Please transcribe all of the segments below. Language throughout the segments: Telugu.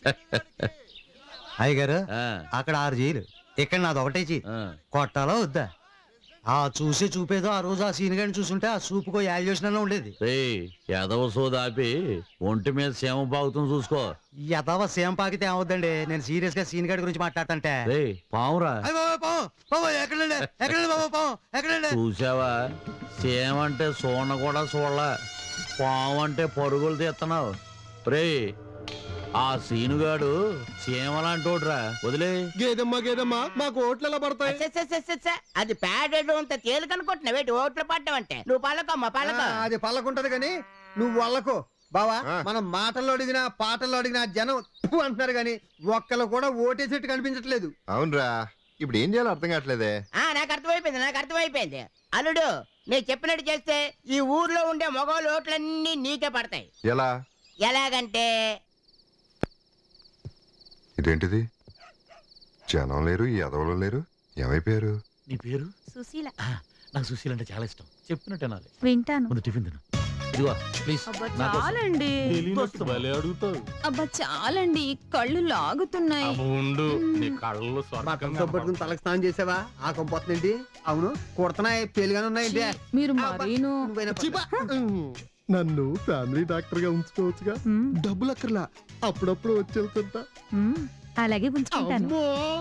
అయ్యగారు ఆ, అక్కడ ఆరు చేయలు ఇక్కడ నాది ఒకటే చేయి ఆ. కొట్టాలా వద్దా ఆ చూసే చూపేదో ఆ రోజు ఆ సీన్ గాని చూసుంటే ఆ సూపుకో యాల్యుయేషన్ అన్న ఉండేది రేయ్ ఎదవ సోదాపి ఒంటి మీద సేమ బాగుతుంది చూసుకో యథావ సేమ్ పాకితే ఏమవుద్దండి నేను సీరియస్ గా సీన్ గారి గురించి మాట్లాడతంటే రేయ్ పావురా అయ్ బాబోయ్, పావం, పావం, ఎక్కడండి ఎక్కడండి బాబు పావం ఎక్కడండి చూసావా సేమ అంటే సోన కూడా చూడల పాము అంటే పరుగులు తీస్తున్నావు రేయ్ ఆ సీనుగాడు చీమలాంటోడ్రా వదిలే గేదమ్మా గేదమ్మా మాకు ఓట్లు ఎలా పడతాయి అచ్చ, అచ్చ, అచ్చ, అచ్చ. అది ప్యాడెడ్ అంత తేలికనుకుంటున్నావు ఏంటి ఓట్లు పడ్డం అంటే నువ్వు పలకమ్మా పలక ఆ, అది పళ్ళకుంటది కానీ నువ్వు వాళ్ళకు బావా ఆ. మనం మాటల్లో అడిగినా పాటల్లో అడిగినా జనం "ఫు" అంటున్నారు కానీ ఒక్కళ్ళు కూడా ఓటేసేట్టు కనిపించట్లేదు అవునరా ఇప్పుడు ఏం చేయాలో అర్థం కావట్లేదే ఆ నాకు అర్థమైపోయింది నాకు అర్థమైపోయింది అల్లుడు నేను చెప్పినట్టు చేస్తే ఈ ఊర్లో ఉండే మగవాళ్ళ ఓట్లన్నీ నీకే పడతాయి ఎలా ఎలాగంటే ఇదేంటిది జనం లేరు ఈ ఎదవలు లేరు ఏమైపోయారు నీ పేరు సుశీల ఆ, నాకు సుశీల్ అంటే చాలా ఇష్టం చెప్పినట్టు అనాలి వింటాను ముందు టిఫిన్ తిను ఇదిగో ప్లీజ్ అబ్బా నా కోసం. చాలండి తెలియనట్టు భలే అడుగుతావు అబ్బా చాలండి కళ్ళు లాగుతున్నాయి ఉండు నీ కళ్ళు బట్టలు పట్టుకుని తలకు స్నానం చేసావా ఆ కొంపోతుందేంటి అవును కుడుతున్నాయి పేలుగానే ఉన్నాయండి మీరు మరీను నన్ను ఫ్యామిలీ డాక్టర్ గా ఉంచుకోవచ్చుగా మ్మ్, డబ్బులు అక్కర్లా అప్పుడప్పుడు వచ్చి వెళ్తుంటా మ్మ్, అలాగే ఉంచుకుంటాను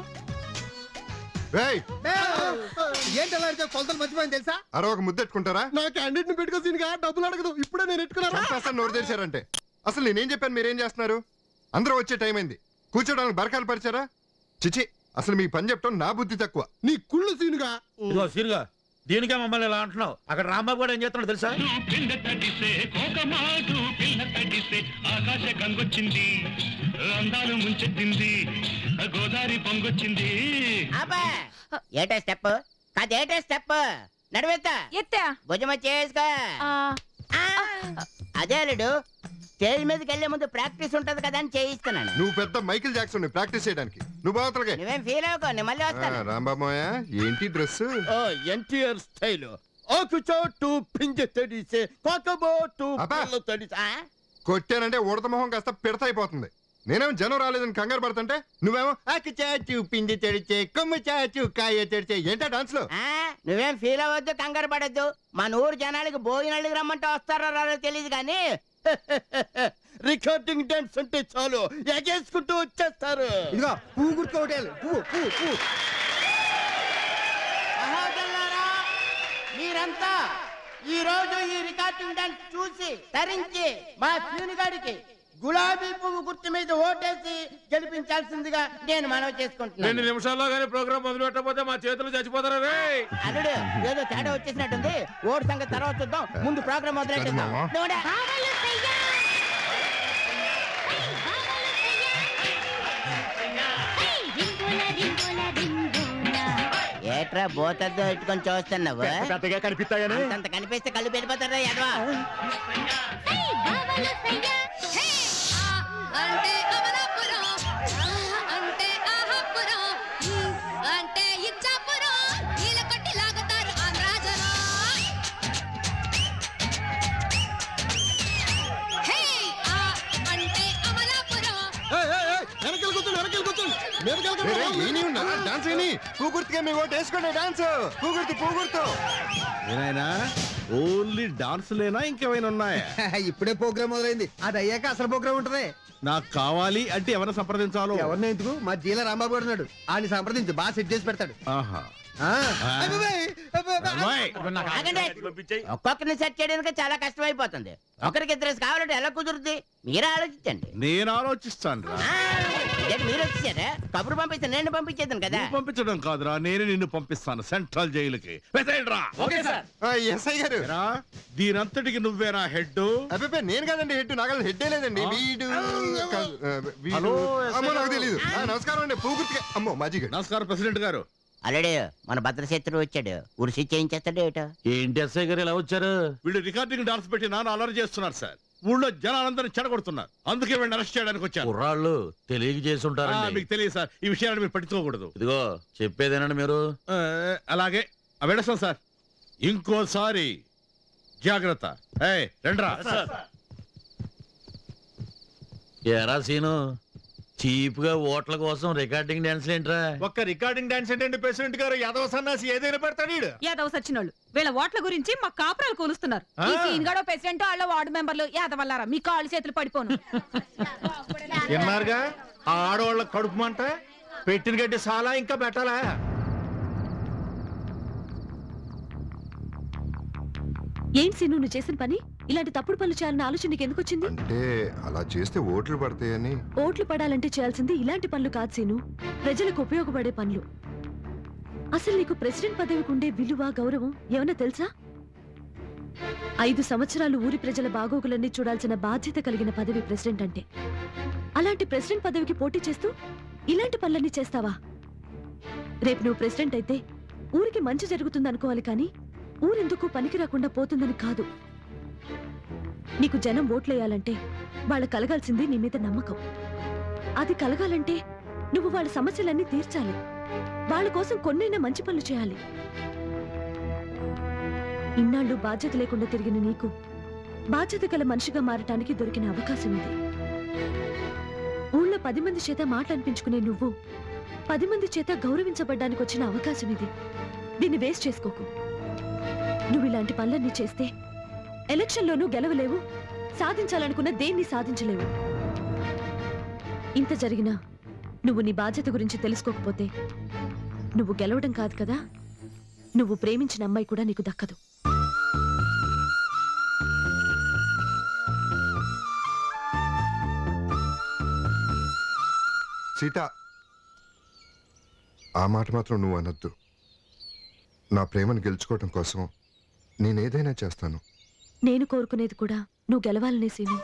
రేయ్ ఏంటి అలా అడిచావు? కొలతలు మర్చిపోయింది తెలుసా అరవ ఒక ముద్దెట్టుకుంటారా నా క్యాండిడేట్ ని పెట్టుకోసీనుగా డబ్బులు అడగదు ఇప్పుడే నేను ఎట్టుకున్నాను చంపేస్తాను నోరు తెరిచారంటే అసలు నేనేం చెప్పాను మీరేం చేస్తున్నారు అందరూ వచ్చే టైం అయింది కూర్చోడానికి బరకాలు పరిచారా చిచి అసలు మీ పని చెప్పడం నా బుద్ధి తక్కువ నీ కుళ్ళు సీనుగా ఇదిగో సీరుగా దీనికే మమ్మల్ని ఇలా అంటున్నావు అక్కడ రాంబాబు కూడా ఏం చేస్తున్నాడు తెలుసా పిండ తడిసే కోకమాటు పిల్ల తడిసే ఆకాశ గంగొచ్చింది అందాలు ముంచెత్తింది గోదావరి పొంగొచ్చింది అబ్బా ఏటే స్టెప్ కాదు ఏటే స్టెప్ నడివేత్తా ఎత్తా భుజమ చేసుకో ఆ, ఆ, అదే అల్లుడు స్టేజ్ మీదకి వెళ్లే ముందు ప్రాక్టీస్ ఉంటది కదా అని చేయిస్తున్నాను నువ్వు పెద్ద మైకిల్ జాక్సన్ ప్రాక్టీస్ చేయడానికి నువ్వు బావతలకే నువ్వేం ఫీల్ అవ్వకో నేను మళ్ళీ వస్తాను రాంబాబోయ ఏంటి డ్రెస్ ఎన్టీఆర్ స్టైల్ ఆకు చోటు పింజ తడిసే కోకబోటు అబ్బా. పిల్ల తడిసే ఆ? కొట్టానంటే ఉడత మొహం కాస్త పిడత అయిపోతుంది నేనేమో జనం రాలేదని కంగారు పడుతుంటే నువ్వేమో ఆకు చాచు పిండి తెడిచే కొమ్ము చాచు కాయ తెడిచే ఏంటా డాన్స్ లో ఆ, నువ్వేం ఫీల్ అవ్వద్దు కంగారు పడద్దు మన ఊరు జనాలకి భోజనాలకి రమ్మంటే వస్తారో రారో తెలియదు కానీ రికార్డింగ్ డాన్స్ అంటే చాలు ఎగేసుకుంటూ వచ్చేస్తారు ఇదిగో పువ్వు గుర్తుకోవటాలు పువ్వు పువ్వు పువ్వు మహాజనులారా, మీరంతా ఈ రోజు ఈ రికార్డింగ్ డాన్స్ చూసి తరించి మా గారికి గులాబీ పువ్వు గుర్తు మీద ఓటేసి గెలిపించాల్సిందిగా నేను మనవి రెండు చేసుకుంటున్నాను నిమిషాల్లో కానీ ప్రోగ్రామ్ మొదలు పెట్టకపోతే మా చేతులు చచ్చిపోతారా రే అల్లుడు ఏదో తేడా వచ్చేసినట్టుంది ఓటు సంగతి తర్వాత చూద్దాం ముందు ప్రోగ్రామ్ మొదలెట్టిద్దాం నువ్వుడా? ఏట్రా బోతద్దు ఇట్టుకొని చూస్తున్నావు పెద్దగా కనిపిస్తాయని అంత కనిపిస్తే కళ్ళు పెరిపోతారా యదవా అంటే అమలాపురం అంటే ఆహాపురం అంటే ఇచ్చాపురం నీళ్ళ కొట్టి లాగుతారు ఆంధ్రాజనం హే ఆ అంటే అమలాపురం వెనకెళ్ళి కూర్చోండి వెనకెళ్ళి కూర్చోండి మీదకెళ్ళకండి. రే, రే, ఏమీ ఉన్నా డాన్స్ ఏని పూగుర్తిగా మీ ఓటు వేసుకోండి డాన్స్ పూగుర్తి పూగుర్తు ఏనాయనా ఓన్లీ డాన్స్ లేనా ఇంకేమైనా ఉన్నాయా ఇప్పుడే ప్రోగ్రామ్ మొదలైంది అది అయ్యాక అసలు ప్రోగ్రామ్ ఉంటది నాకు కావాలి అంటే ఎవరిని సంప్రదించాలో ఎవరిని ఎందుకు మా జీల రాంబాబు గారు ఉన్నాడు ఆయన సంప్రదించు బాగా సెట్ చేసి పెడతాడు ఆహా ఆ. అబ్బబ్బే, అబ్బబ్బే. అమ్మాయి, ఆగండి ఒక్కొక్కరిని సెట్ చేయడానికి చాలా కష్టం అయిపోతుంది ఒకరికి ఇద్దరు కావాలంటే ఎలా కుదురుద్ది మీరే ఆలోచించండి నేను ఆలోచిస్తాను రా ఆ, ఇదేంటి మీరు వచ్చేసారా కబురు పంపిస్తే నేను పంపించేద్దాను కదా నువ్వు పంపించడం కాదురా నేను నిన్ను పంపిస్తాను సెంట్రల్ జైలుకి వెసైడ్రా ఎస్ఐ గారు ఏరా, దీనంతటికి నువ్వేనా హెడ్ అబ్బే నేను కదండి హెడ్ నాకు హెడ్ లేదండి వీడు కాదు, ఆ, వీడు- హలో, అమ్మో నాకు తెలియదు ఆ, నమస్కారం అండి పూగుర్తిగా అమ్మో మాజీ గారు నమస్కారం ప్రెసిడెంట్ గారు అల్లుడు మన భద్రశత్రువు వచ్చాడు ఉరిసి చేయించేస్తాడు ఏటో ఏంటి ఎస్ఐ గారు ఇలా వచ్చారు వీళ్ళు రికార్డింగ్ డాన్స్ పెట్టి నాన్న అలర్ చేస్తున్నారు సార్ ఊళ్ళో జనాలందరినీ చెడగొడుతున్నారు అందుకే వీళ్ళని అరెస్ట్ చేయడానికి వచ్చాను కుర్రాళ్ళు తెలియక చేసి ఆ, ఉంటారండి మీకు తెలియదు సార్ ఈ విషయాన్ని మీరు పట్టించుకోకూడదు ఇదిగో చెప్పేదేనండి మీరు ఆ, అలాగే ఆ, వెళ్ళొస్తాం సార్ ఇంకోసారి జాగ్రత్త ఏయ్, రండ్రా ఎరా సీను చీప్ గా ఓట్ల కోసం రికార్డింగ్ డాన్స్ ఏంట్రా ఒక్క రికార్డింగ్ డాన్స్ ఏంటంటే ప్రెసిడెంట్ గారు యాదవ సన్నాసి ఏదైనా పెడతాడు ఈడు. యాదవ్ సచ్చినోళ్ళు వీళ్ళ ఓట్ల గురించి మా కాపురాలు కూలుస్తున్నారు ఆ. ఈ సీన్ గడో ప్రెసిడెంట్ వాళ్ళ వార్డు మెంబర్లు యాదవల్లారా మీ కాళ్ళు చేతులు పడిపోను విన్నారుగా ఆ ఆడవాళ్ళ కడుపు మంట పెట్టిన గడ్డి సాలా ఇంకా పెట్టాలా ఏం సీను నువ్వు చేసిన పని ఇలాంటి తప్పుడు పనులు చేయాలన్న ఆలోచన నీకు ఎందుకు వచ్చింది అంటే అలా చేస్తే ఓట్లు పడతాయని ఓట్లు పడాలంటే చేయాల్సింది ఇలాంటి పనులు కాదు సీను ప్రజలకు ఉపయోగపడే పనులు అసలు నీకు ప్రెసిడెంట్ పదవికి ఉండే విలువ గౌరవం ఏమన్నా తెలుసా ఐదు సంవత్సరాలు ఊరి ప్రజల బాగోగులన్నీ చూడాల్సిన బాధ్యత కలిగిన పదవి ప్రెసిడెంట్ అంటే అలాంటి ప్రెసిడెంట్ పదవికి పోటీ చేస్తూ ఇలాంటి పనులన్నీ చేస్తావా రేపు నువ్వు ప్రెసిడెంట్ అయితే ఊరికి మంచి జరుగుతుంది అనుకోవాలి కానీ ఊరెందుకు పనికి రాకుండా పోతుందని కాదు నీకు జనం ఓట్లేయాలంటే వాళ్ళ కలగాల్సింది నీ మీద నమ్మకం అది కలగాలంటే నువ్వు వాళ్ళ సమస్యలన్నీ తీర్చాలి వాళ్ళ కోసం కొన్నైనా మంచి పనులు చేయాలి ఇన్నాళ్ళు బాధ్యత లేకుండా తిరిగిన నీకు బాధ్యత గల మనిషిగా మారటానికి దొరికిన అవకాశం ఇది ఊళ్ళో పది మంది చేత మాటలనిపించుకునే నువ్వు పది మంది చేత గౌరవించబడ్డానికి వచ్చిన అవకాశం ఇది దీన్ని వేస్ట్ చేసుకోకు నువ్వు ఇలాంటి పనులన్నీ చేస్తే ఎలక్షన్లోనూ గెలవలేవు సాధించాలనుకున్న దేన్ని సాధించలేవు ఇంత జరిగినా నువ్వు నీ బాధ్యత గురించి తెలుసుకోకపోతే నువ్వు గెలవడం కాదు కదా నువ్వు ప్రేమించిన అమ్మాయి కూడా నీకు దక్కదు సీత ఆ మాట మాత్రం నువ్వు అనొద్దు నా ప్రేమను గెలుచుకోవటం కోసం నేనేదైనా చేస్తాను నేను కోరుకునేది కూడా నువ్వు గెలవాలనే సీను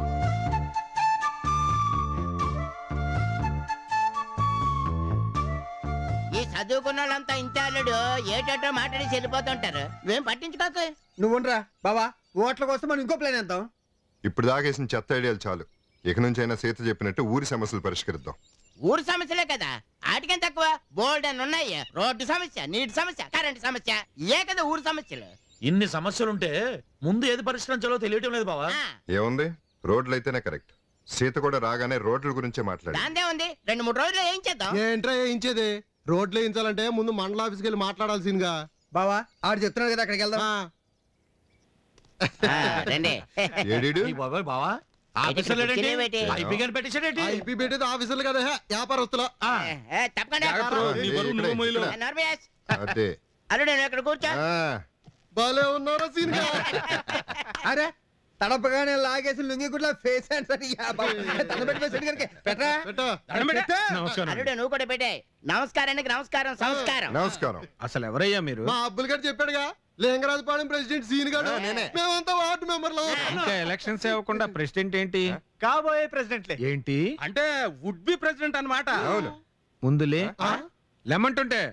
ఈ చదువుకున్న వాళ్ళంతా ఇంతే అల్లుడు ఏటో మాట్లాడి చెల్లిపోతుంటారు నువ్వేం పట్టించుకోకు నువ్వుండ్రా బావా ఓట్ల కోసం మనం ఇంకో ప్లాన్ వేద్దాం ఇప్పుడు దాగేసిన చెత్త ఐడియాలు చాలు ఇక నుంచైనా సీత చెప్పినట్టు ఊరి సమస్యలు పరిష్కరిద్దాం ఊరు సమస్యలే కదా ఆటికేం తక్కువ బోల్డ్ అని ఉన్నాయి రోడ్డు సమస్య నీటి సమస్య కరెంట్ సమస్య ఏ కదా ఊరు సమస్యలు ఇన్ని సమస్యలుంటే ముందు ఏది పరిష్కరించాలో తెలియటం లేదు బావా ఆ, ఏముంది రోడ్లు అయితేనే కరెక్ట్ సీత కూడా రాగానే రోడ్ల గురించే మాట్లాడి దాందే ఉంది రెండు మూడు రోజులు ఏం చేద్దాం ఏంట్రా వేయించేది రోడ్లు వేయించాలంటే ముందు మండల ఆఫీస్కి వెళ్ళి మాట్లాడాల్సిందిగా బావా ఆడు చెప్తున్నాడు కదా అక్కడికి వెళ్దాం ఆ, రండి ఏడీడు ఈ బాబాయ్ బావా ఆఫీసర్ ఇక్కడ లేడేంటి? కూర్చునేవేటి? ఐపీ గారిని పెట్టేశాడేంటి? ఐపీ పెట్టేది ఆఫీసర్లు కదా హే, వ్యాపారస్తుల ఆ, ఏ, తప్పకుండా జాగ్రత్త రో, నీ బరువు నువ్వు మోయలేవు. ఏ, నర్మేష్. అదే అల్లుడు నువ్వు ఇక్కడ కూర్చో ఆ, భలే ఉన్నారా సీన్ అరే తడపగానే లాగేసి లుంగి గుడ్ల ఫేస్ ఆన్సర్ తన పెట్టి ఫేస్ కనుక పెట్టరా అల్లుడు నువ్వు కూడా పెట్టే నమస్కారానికి నమస్కారం సంస్కారం నమస్కారం అసలు ఎవరయ్యా మీరు మా అబ్బుల్ గారు చెప్పాడుగా లింగరాజపాలెం ప్రెసిడెంట్ సీన్ గారు మేమంతా వార్డు మెంబర్లు ఇంకా ఎలక్షన్స్ ఇవ్వకుండా ప్రెసిడెంట్ ఏంటి కాబోయే ప్రెసిడెంట్లే ఏంటి అంటే వుడ్ బి ప్రెసిడెంట్ అన్నమాట అవును ముందులే లెమంటుంటే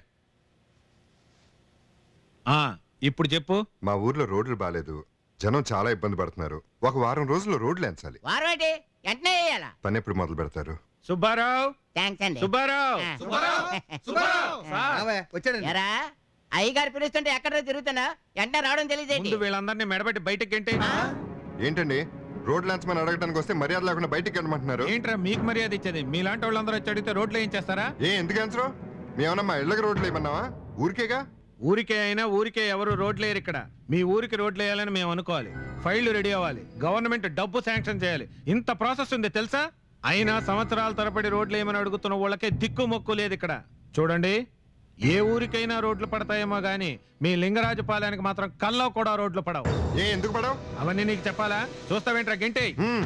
ఆ ఇప్పుడు చెప్పు మా ఊర్లో రోడ్లు బాలేదు జనం చాలా ఇబ్బంది పడుతున్నారు ఒక వారం రోజుల్లో రోడ్లు ఎంచాలి వారం ఏంటి వెంటనే వేయాలా పని ఎప్పుడు మొదలు పెడతారు సుబ్బారావు థ్యాంక్స్ అండి సుబ్బారావు ఆ. రావయ్య, వచ్చాడండి ఎరా అయ్యగారు పిలుస్తుంటే ఎక్కడ తిరుగుతున్నా వెంటనే రావడం తెలియదేంటి ముందు వీళ్ళందరినీ మెడబెట్టి బయటకి ఏంటి ఏంటండి రోడ్లు ఎంచమని అడగడానికి వస్తే మర్యాద లేకుండా బయటికి వెళ్ళమంటున్నారు ఏంట్రా మీకు మర్యాద ఇచ్చేది మీలాంటి వాళ్ళందరూ వచ్చి అడిగితే రోడ్లు ఏం చేస్తారా ఏ ఎందుకు ఎంచరు మేమన్నా మా ఇళ్ళకి రోడ్లు ఏమన్నావా ఊరికేగా ఊరికే అయినా ఊరికే ఎవరు రోడ్లు వేయరు ఇక్కడ మీ ఊరికి రోడ్లు వేయాలని మేము అనుకోవాలి ఫైళ్లు రెడీ అవ్వాలి గవర్నమెంట్ డబ్బు శాంక్షన్ చేయాలి ఇంత ప్రాసెస్ ఉంది తెలుసా అయినా సంవత్సరాల తరబడి రోడ్లు ఏమని అడుగుతున్న వాళ్ళకే దిక్కు మొక్కు లేదు ఇక్కడ చూడండి ఏ ఊరికైనా రోడ్లు పడతాయేమో గానీ మీ లింగరాజపాలయానికి మాత్రం కల్లో కూడా రోడ్లు పడవు ఏ ఎందుకు పడవు అవన్నీ నీకు చెప్పాలా చూస్తావేంట్రా గంటే హ్మ్.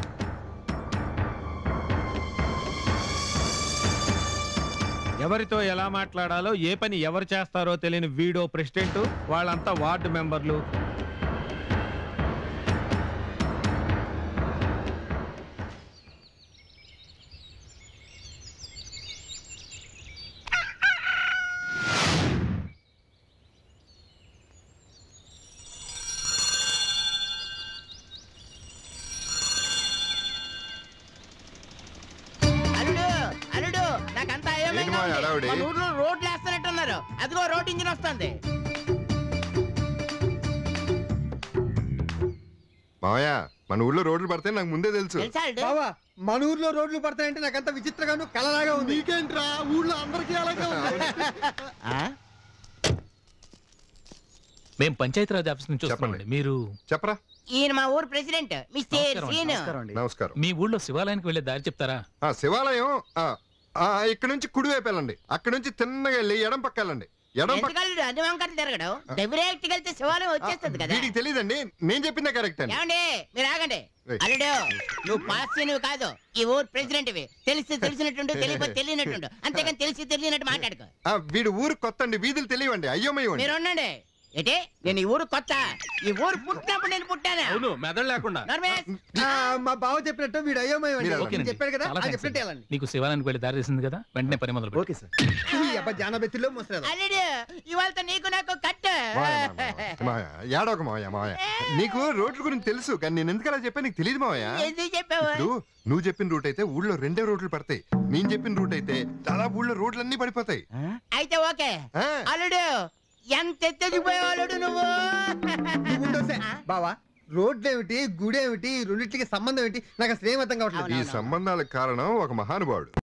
ఎవరితో ఎలా మాట్లాడాలో ఏ పని ఎవరు చేస్తారో తెలియని వీడో ప్రెసిడెంట్ వాళ్ళంతా వార్డు మెంబర్లు అల్లుడు అల్లుడు నాకంతా ఏంటి అయోమయంగా మా ఉంది. హడావుడి? మన ఊర్లో రోడ్లు వేస్తున్నట్టున్నారు అదిగో రోడ్ ఇంజిన్ వస్తుంది మావయ్య మన ఊళ్ళో రోడ్లు పడితే నాకు ముందే తెలుసు తెలుసా అల్లుడు? బావా మన ఊర్లో రోడ్లు పడతాయంటే నాకంత విచిత్రంగాను కలలాగా ఉంది నీకేంట్రా ఊళ్ళో అందరికీ అలాగే ఉంది ఆ? మేము పంచాయతీరాజ్ ఆఫీస్ నుంచి వస్తున్నామండి మీరు చెప్పరా ఈయన మా ఊరు ప్రెసిడెంట్ మిస్టర్ నమస్కారం అండి, సీన్ నమస్కారం మీ ఊళ్ళో శివాలయానికి వెళ్ళే దారి చెప్తారా ఆ శివాలయం ఆ, ఆ, ఇక్కడ నుంచి కుడి వైపు వెళ్ళండి అక్కడ నుంచి తిన్నగా వెళ్ళి ఎడం పక్క వెళ్ళండి ఎడం పక్క ఎందుకల్లుడు అన్ని వంకర తిరగడం డైరెక్ట్ వెళ్తే శివాలయం వచ్చేస్తుంది కదా వీడికి తెలియదండి నేను చెప్పిందే కరెక్ట్ అండి ఏమండి మీరు ఆగండి ఏయ్. అల్లుడు నువ్వు పాస్ నువ్వు కాదు ఈ ఊరు ప్రెసిడెంట్ తెలిసి తెలిసినట్టుండు తెలియకపోతే తెలియనట్టుండు అంతేగాని తెలిసి తెలియనట్టు మాట్లాడుకో ఆ, వీడు ఊరు కొత్త అండి వీధులు తెలియవండి అయ్యోమయ్య మీరు ఉండండి ఏంటి నేను ఈ ఊరు కొత్త ఈ ఊరు పుట్టినప్పుడు నేను పుట్టాను అవును మెదడు లేకుండా నర్మేష్, ఆ, మా బావ చెప్పినట్టు వీడు అయ్యోమయం అండి. మీరు నేను ఓకేనండి. చెప్పాడు కదా చాలా అది థాంక్స్ చెప్పినట్టే అండి. వెళ్ళండి నీకు శివాలయానికి వెళ్ళే దారి తెలిసింది కదా వెంటనే పని మొదలు ఓకే సార్ ఈ అబ్బా జానబెత్తిలో ముసలేదు అల్లుడు ఇవాళ నీకు నాకు కట్టు ఏడోక మావయ్య మావయ్య నీకు రోడ్ల గురించి తెలుసు కానీ నేను ఎందుకు అలా చెప్పా నీకు తెలియదు మావయ్య ఎందుకు చెప్పావు ఇప్పుడు నువ్వు చెప్పిన రూట్ అయితే ఊళ్ళో రెండే రోడ్లు పడతాయి నేను చెప్పిన రూట్ అయితే దాదాపు ఊళ్ళో రోడ్లు అన్ని పడిపోతాయి అయితే ఓకే ఆ, అల్లుడు ఎంత ఎత్తెదిగిపోయావు అల్లుడు నువ్వు నువ్వు ఉండొస్తే. బావా రోడ్లు ఏమిటి గుడి ఏమిటి ఈ రెండింటికి సంబంధం ఏంటి నాకు అసలు ఏం అర్థం కావట్లేదు ఈ సంబంధాలకు కారణం ఒక మహానుభావుడు